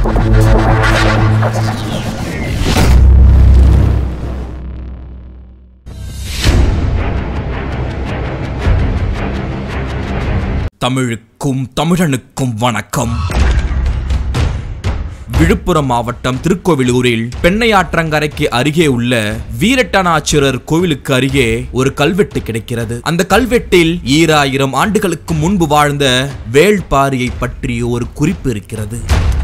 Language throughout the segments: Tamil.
தமிழுக்கும் தமிழனுக்கும் வணக்கம் விழுப்புரம் மாவட்டம் திருக்கோவிலூரில் பெண்ணையாற்றங்கரைக்கு அருகே உள்ள வீரட்டனாச்சிரர் கோவிலுக்கு அருகே ஒரு கல்வெட்டு கிடைக்கிறது அந்த கல்வெட்டில் ஈராயிரம் ஆண்டுகளுக்கு முன்பு வாழ்ந்த வேள்பாரியை பற்றிய ஒரு குறிப்பு இருக்கிறது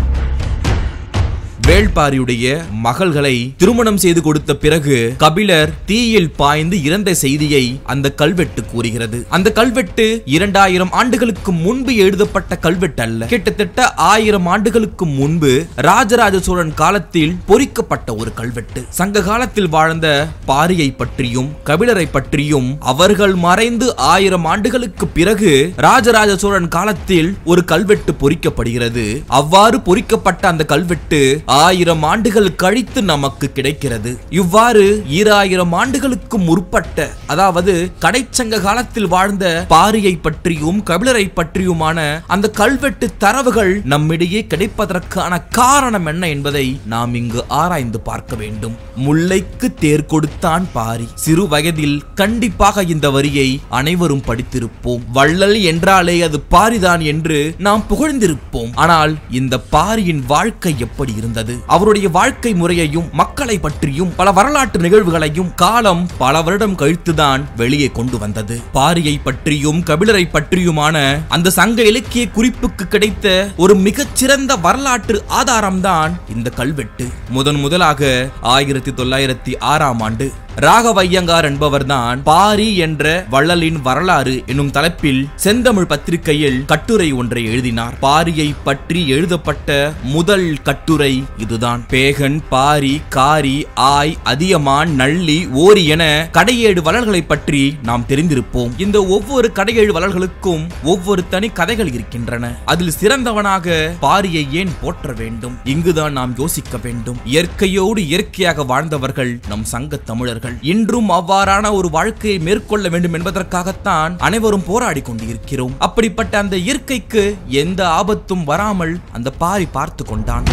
வேள்பாரியுடைய மகள்களை திருமணம் செய்து கொடுத்த பிறகு கபிலர் தீயில் பாய்ந்து இறந்த செய்தியை அந்த கல்வெட்டு கூறுகிறது அந்த கல்வெட்டு இரண்டாயிரம் ஆண்டுகளுக்கு முன்பு எழுதப்பட்ட கல்வெட்டு அல்ல கிட்டத்தட்ட ஆயிரம் ஆண்டுகளுக்கு முன்பு ராஜராஜ சோழன் காலத்தில் பொறிக்கப்பட்ட ஒரு கல்வெட்டு சங்க காலத்தில் வாழ்ந்த பாரியை பற்றியும் கபிலரை பற்றியும் அவர்கள் மறைந்து ஆயிரம் ஆண்டுகளுக்கு பிறகு ராஜராஜ சோழன் காலத்தில் ஒரு கல்வெட்டு பொறிக்கப்படுகிறது அவ்வாறு பொறிக்கப்பட்ட அந்த கல்வெட்டு ஆயிரம் ஆண்டுகள் கழித்து நமக்கு கிடைக்கிறது இவ்வாறு ஈராயிரம் ஆண்டுகளுக்கு முற்பட்ட அதாவது கடைச்சங்க காலத்தில் வாழ்ந்த பாரியை பற்றியும் கபிலரை பற்றியுமான அந்த கல்வெட்டு தரவுகள் நம்மிடையே கிடைப்பதற்கான காரணம் என்ன என்பதை நாம் இங்கு ஆராய்ந்து பார்க்க வேண்டும் முல்லைக்கு தேர் கொடுத்தான் பாரி சிறு வயதில் கண்டிப்பாக இந்த வரியை அனைவரும் படித்திருப்போம் வள்ளல் என்றாலே அது பாரிதான் என்று நாம் புகழ்ந்திருப்போம் ஆனால் இந்த பாரியின் வாழ்க்கை எப்படி இருந்தது அவருடைய வாழ்க்கை முறையையும் மக்களை பற்றியும் பல வரலாற்று நிகழ்வுகளையும் காலம் பல வருடம் கழித்துதான் வெளியே கொண்டு வந்தது பாரியை பற்றியும் கபிலரை பற்றியுமான அந்த சங்க இலக்கிய குறிப்புக்கு கிடைத்த ஒரு மிகச்சிறந்த வரலாற்று ஆதாரம்தான் இந்த கல்வெட்டு முதன் முதலாக ஆயிரத்தி தொள்ளாயிரத்தி ஆறாம் ஆண்டு ராகவையங்கார் என்பவர்தான் பாரி என்ற வள்ளலின் வரலாறு என்னும் தலைப்பில் செந்தமிழ் பத்திரிகையில் கட்டுரை ஒன்றை எழுதினார் பாரியை பற்றி எழுதப்பட்ட முதல் கட்டுரை இதுதான் பேகன் பாரி காரி ஆய் அதியமான் நள்ளி ஓரி என கடையேழு வளர்களை பற்றி நாம் தெரிந்திருப்போம் இந்த ஒவ்வொரு கடையேழு வளர்களுக்கும் ஒவ்வொரு தனி கதைகள் இருக்கின்றன அதில் சிறந்தவனாக பாரியை ஏன் போற்ற வேண்டும் இங்குதான் நாம் யோசிக்க வேண்டும் இயற்கையோடு இயற்கையாக வாழ்ந்தவர்கள் நம் சங்க தமிழர்கள் இன்றும் அவ்வாறான ஒரு வாழ்க்கையை மேற்கொள்ள வேண்டும் என்பதற்காகத்தான் அனைவரும் போராடி கொண்டிருக்கிறோம் அப்படிப்பட்ட அந்த இயற்கைக்கு எந்த ஆபத்தும் வராமல் அந்த பாரி பார்த்து கொண்டான்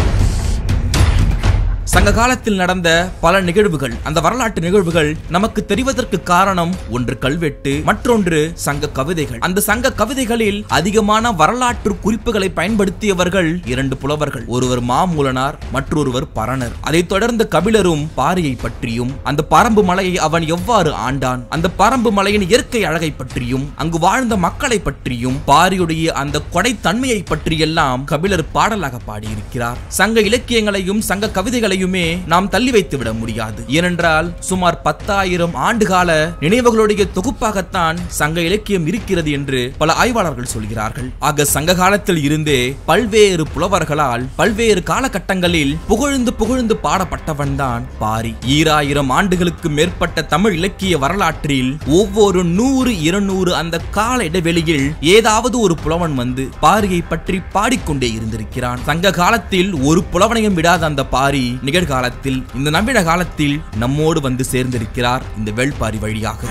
சங்க காலத்தில் நடந்த பல நிகழ்வுகள் அந்த வரலாற்று நிகழ்வுகள் நமக்கு தெரிவதற்கு காரணம் ஒன்று கல்வெட்டு மற்றொன்று சங்க கவிதைகள் அந்த சங்க கவிதைகளில் அதிகமான வரலாற்று குறிப்புகளை பயன்படுத்தியவர்கள் இரண்டு புலவர்கள் ஒருவர் மாமூலனார் மற்றொருவர் பரணர் அதைத் தொடர்ந்து கபிலரும் பாரியை பற்றியும் அந்த பரம்பு மலையை அவன் எவ்வாறு ஆண்டான் அந்த பரம்பு மலையின் இயற்கை அழகை பற்றியும் அங்கு வாழ்ந்த மக்களை பற்றியும் பாரியுடைய அந்த கொடைத்தன்மையை பற்றியெல்லாம் கபிலர் பாடலாக பாடியிருக்கிறார் சங்க இலக்கியங்களையும் சங்க கவிதைகளையுமே நாம் தள்ளி வைத்து விட முடியாது ஏனென்றால் சுமார் பத்தாயிரம் ஆண்டுகால நினைவுகளுடைய தொகுப்பாகத்தான் சங்க இலக்கியம் இருக்கிறது என்று பல ஆய்வாளர்கள் சொல்கிறார்கள் ஆக சங்க காலத்தில் இருந்தே பல்வேறு புலவர்களால் பல்வேறு காலகட்டங்களில் புகழ்ந்து புகழ்ந்து பாடப்பட்டவன் தான் பாரி ஈராயிரம் ஆண்டுகளுக்கு மேற்பட்ட தமிழ் இலக்கிய வரலாற்றில் ஒவ்வொரு நூறு இருநூறு அந்த கால இடைவெளியில் ஏதாவது ஒரு புலவன் வந்து பாரியை பற்றி பாடிக்கொண்டே இருந்திருக்கிறான் சங்க காலத்தில் ஒரு புலவனையும் விடாத அந்த பாரி நிகழ்காலத்தில் இந்த நவீன காலத்தில் நம்மோடு வந்து சேர்ந்திருக்கிறார் இந்த வேள்பாரி வழியாக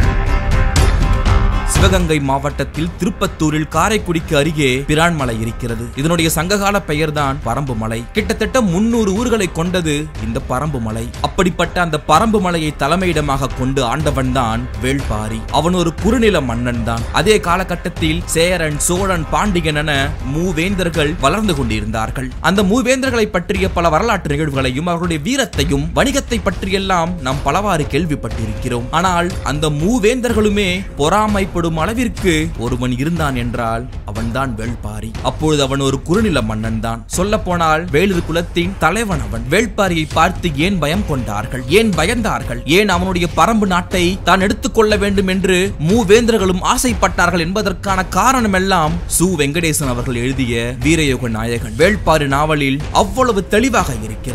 சிவகங்கை மாவட்டத்தில் திருப்பத்தூரில் காரைக்குடிக்கு அருகே பிரான்மலை இருக்கிறது இதனுடைய சங்ககால பெயர்தான் பரம்பு மலை கிட்டத்தட்ட முன்னூறு ஊர்களை கொண்டது இந்த பரம்பு மலை அப்படிப்பட்ட அந்த பரம்பு மலையை தலைமையிடமாக கொண்டு ஆண்டவன் தான் வேள்பாரி அவன் ஒரு குறுநில மன்னன் தான் அதே காலகட்டத்தில் சேரன் சோழன் பாண்டியன் என மூவேந்தர்கள் வளர்ந்து கொண்டிருந்தார்கள் அந்த மூவேந்தர்களை பற்றிய பல வரலாற்று நிகழ்வுகளையும் அவர்களுடைய வீரத்தையும் வணிகத்தை பற்றியெல்லாம் நாம் பலவாறு கேள்விப்பட்டிருக்கிறோம் ஆனால் அந்த மூவேந்தர்களுமே பொறாமைப்படும் அளவிற்கு ஒருவன் இருந்தான் என்றால் அவன்தான் வேள்பாரி அப்பொழுது அவன் ஒரு குறுநில மன்னன் தான் சொல்ல போனால் வேலூர் குலத்தின் தலைவன் அவன் வேள்பாரியை பார்த்து ஏன் பயம் கொண்டார்கள் ஏன் பயந்தார்கள் ஏன் அவனுடைய பரம்பு நாட்டை தான் எடுத்துக்கொள்ள வேண்டும் என்று மூவேந்தர்களும் ஆசைப்பட்டார்கள் என்பதற்கான காரணம் எல்லாம் சு வெங்கடேசன் அவர்கள் எழுதிய வீரயோக நாயகன் வேள்பாரி நாவலில் அவ்வளவு தெளிவாக இருக்கிறது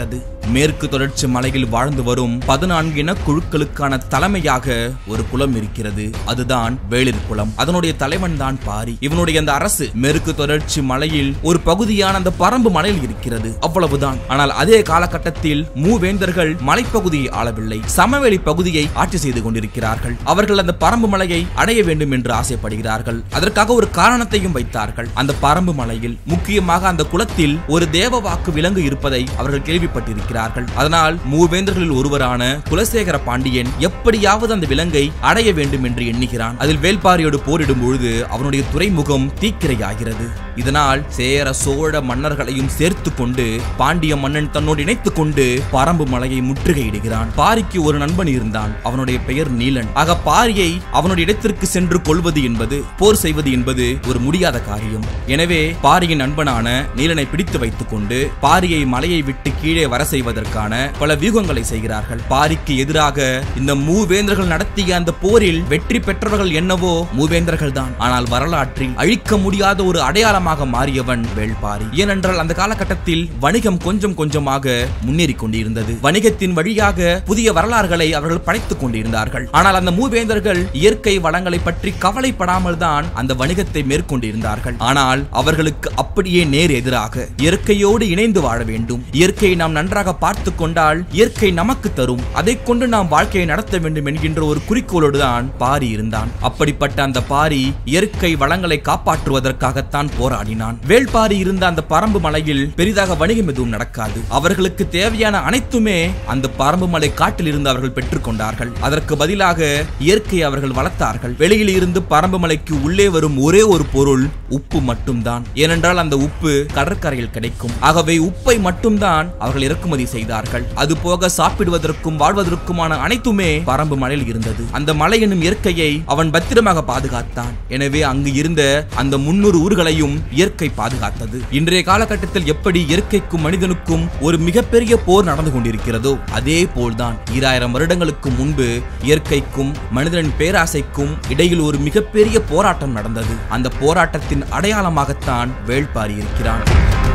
மேற்கு தொடர்ச்சி மலையில் வாழ்ந்து வரும் பதினான்கு இன குழுக்களுக்கான தலைமையாக ஒரு குலம் இருக்கிறது அதுதான் வேளிர் குலம் அதனுடைய தலைவன் தான் பாரி இவனுடைய அந்த அரசு மேற்கு தொடர்ச்சி மலையில் ஒரு பகுதியான அந்த பரம்பு மலையில் இருக்கிறது அவ்வளவுதான் ஆனால் அதே காலகட்டத்தில் மூவேந்தர்கள் மலைப்பகுதியை ஆளவில்லை சமவெளி பகுதியை ஆட்சி செய்து கொண்டிருக்கிறார்கள் அவர்கள் அந்த பரம்பு மலையை அடைய வேண்டும் என்று ஆசைப்படுகிறார்கள் அதற்காக ஒரு காரணத்தையும் வைத்தார்கள் அந்த பரம்பு மலையில் முக்கியமாக அந்த குலத்தில் ஒரு தேவ வாக்கு விலங்கு இருப்பதை அவர்கள் கேள்விப்பட்டிருக்கிறார்கள் அதனால் மூவேந்தர்களில் ஒருவரான குலசேகர பாண்டியன் எப்படியாவது அந்த விலங்கை அடைய வேண்டும் என்று எண்ணுகிறான் அதில் வேல்பாரியோடு போரிடும் பொழுது அவனுடைய துறைமுகம் தீக்கிரையாகிறது இதனால் சேர சோழ மன்னர்களையும் சேர்த்து கொண்டு பாண்டிய மன்னன் தன்னோடு இணைத்துக் கொண்டு பரம்பு மலையை முற்றுகையிடுகிறான் பாரிக்கு ஒரு நண்பன் இருந்தான் அவனுடைய பெயர் நீலன் ஆக பாரியை அவனுடைய இடத்திற்கு சென்று கொள்வது என்பது போர் செய்வது என்பது ஒரு முடியாத காரியம் எனவே பாரியின் நண்பனான நீலனை பிடித்து வைத்துக் கொண்டு பாரியை மலையை விட்டு கீழே வர செய்வதற்கான பல வியூகங்களை செய்கிறார்கள் பாரிக்கு எதிராக இந்த மூவேந்தர்கள் நடத்திய அந்த போரில் வெற்றி பெற்றவர்கள் என்னவோ மூவேந்தர்கள் தான் ஆனால் வரலாற்றில் அழிக்க முடியாத ஒரு அடையாளமாக மாறியவன் வேள்பாரி ஏனென்றால் அந்த காலகட்டத்தில் வணிகம் கொஞ்சம் கொஞ்சமாக முன்னேறி கொண்டிருந்தது வணிகத்தின் வழியாக புதிய வரலாறுகளை அவர்கள் படைத்துக் கொண்டிருந்தார்கள் ஆனால் அந்த மூவேந்தர்கள் இயற்கை வளங்களை பற்றி கவலைப்படாமல் தான் அந்த வணிகத்தை மேற்கொண்டிருந்தார்கள் ஆனால் அவர்களுக்கு அப்படியே நேர் எதிராக இயற்கையோடு இணைந்து வாழ வேண்டும் இயற்கையை நாம் நன்றாக பார்த்து கொண்டால் இயற்கை நமக்கு தரும் அதை கொண்டு நாம் வாழ்க்கையை நடத்த வேண்டும் என்கின்ற ஒரு குறிக்கோளோடு தான் பாரி இருந்தான் அப்படிப்பட்ட அந்த பாரி இயற்கை வளங்களை காப்பாற்றுவதற்காகத்தான் போராடினான் வேள்பாரி இருந்த அந்த பரம்பு மலையில் பெரிதாக வணிகம் எதுவும் நடக்காது அவர்களுக்கு தேவையான அனைத்துமே அந்த பரம்பு மலை காட்டில் இருந்து அவர்கள் பெற்றுக்கொண்டார்கள் அதற்கு பதிலாக இயற்கை அவர்கள் வளர்த்தார்கள் வெளியில் இருந்து பரம்பு மலைக்கு உள்ளே வரும் ஒரே ஒரு பொருள் உப்பு மட்டும்தான் ஏனென்றால் அந்த உப்பு கடற்கரையில் கிடைக்கும் ஆகவே உப்பை மட்டும்தான் அவர்கள் இறக்குமதி செய்தார்கள் அது போக சாப்பிடுவதற்கும் வாழ்வதற்குமான அனைத்துமே பரம்பு மலையில் இருந்தது அந்த மலை என்னும் இயற்கையை அவன் பத்திரமாக பாதுகாத்தான் எனவே அங்கு இருந்த அந்த முன்னூறு ஊர்களையும் இயற்கை பாதுகாத்தது இன்றைய காலகட்டத்தில் எப்படி இயற்கைக்கும் மனிதனுக்கும் ஒரு மிகப்பெரிய போர் நடந்து கொண்டிருக்கிறதோ அதே போல்தான் ஈராயிரம் வருடங்களுக்கு முன்பு இயற்கைக்கும் மனிதனின் பேராசைக்கும் இடையில் ஒரு மிகப்பெரிய போராட்டம் நடந்தது அந்த போராட்டத்தின் அடையாளமாகத்தான் வேள்பாரி இருக்கிறான்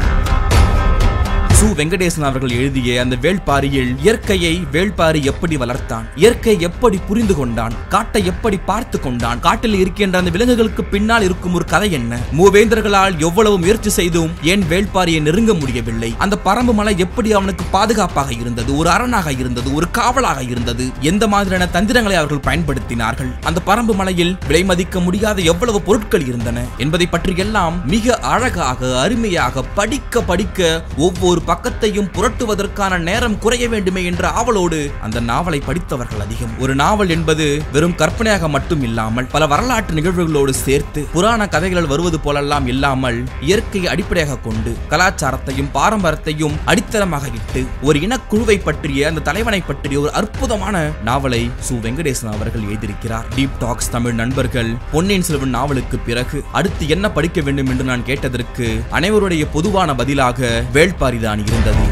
சு வெங்கடேசன் அவர்கள் எழுதிய அந்த வேள்பாரியில் இயற்கையை வேள்பாரி எப்படி வளர்த்தான் இயற்கை எப்படி புரிந்து கொண்டான் காட்டை எப்படி பார்த்து கொண்டான் காட்டில் இருக்கின்ற அந்த விலங்குகளுக்கு பின்னால் இருக்கும் ஒரு கதை என்ன மூவேந்தர்களால் எவ்வளவு முயற்சி செய்தும் ஏன் வேள்பாரியை நெருங்க முடியவில்லை அந்த பரம்பு மலை எப்படி அவனுக்கு பாதுகாப்பாக இருந்தது ஒரு அரணாக இருந்தது ஒரு காவலாக இருந்தது எந்த மாதிரியான தந்திரங்களை அவர்கள் பயன்படுத்தினார்கள் அந்த பரம்பு மலையில் விலை மதிக்க முடியாத எவ்வளவு பொருட்கள் இருந்தன என்பதை பற்றி எல்லாம் மிக அழகாக அருமையாக படிக்க படிக்க ஒவ்வொரு பக்கத்தையும் புரட்டுவதற்கான நேரம் குறைய வேண்டுமே என்ற ஆவலோடு அந்த நாவலை படித்தவர்கள் அதிகம் ஒரு நாவல் என்பது வெறும் கற்பனையாக மட்டும் இல்லாமல் பல வரலாற்று நிகழ்வுகளோடு சேர்த்து புராண கதைகள் வருவது போலெல்லாம் இல்லாமல் இயற்கையை அடிப்படையாக கொண்டு கலாச்சாரத்தையும் பாரம்பரியத்தையும் அடித்தளமாக இட்டு ஒரு இனக்குழுவை பற்றிய அந்த தலைவனை பற்றிய ஒரு அற்புதமான நாவலை சு வெங்கடேசன் அவர்கள் எழுதியிருக்கிறார் டீப் டாக்ஸ் தமிழ் நண்பர்கள் பொன்னியின் செல்வன் நாவலுக்கு பிறகு அடுத்து என்ன படிக்க வேண்டும் என்று நான் கேட்டதற்கு அனைவருடைய பொதுவான பதிலாக வேள்பாரிதான் இருந்தது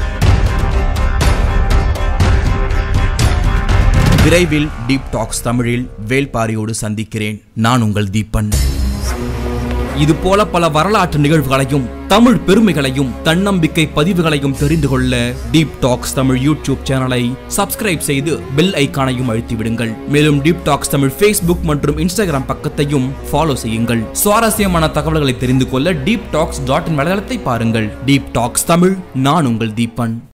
விரைவில் டீப் டாக்ஸ் தமிழில் வேள்பாரியோடு சந்திக்கிறேன் நான் உங்கள் தீபன் இது போல பல வரலாற்று நிகழ்வுகளையும் தமிழ் பெருமைகளையும் தன்னம்பிக்கை பதிவுகளையும் தெரிந்து கொள்ள டீப் டாக்ஸ் தமிழ் யூடியூப் சேனலை சப்ஸ்கிரைப் செய்து பெல் ஐக்கானையும் அழுத்தி விடுங்கள் மேலும் டீப் டாக்ஸ் தமிழ் ஃபேஸ்புக் மற்றும் இன்ஸ்டாகிராம் பக்கத்தையும் ஃபாலோ செய்யுங்கள் சுவாரஸ்யமான தகவல்களை தெரிந்து கொள்ள டீப் டாக்ஸ் டாட் இன் வலைதளத்தை பாருங்கள் டீப் டாக்ஸ் தமிழ் நான் உங்கள் தீபன்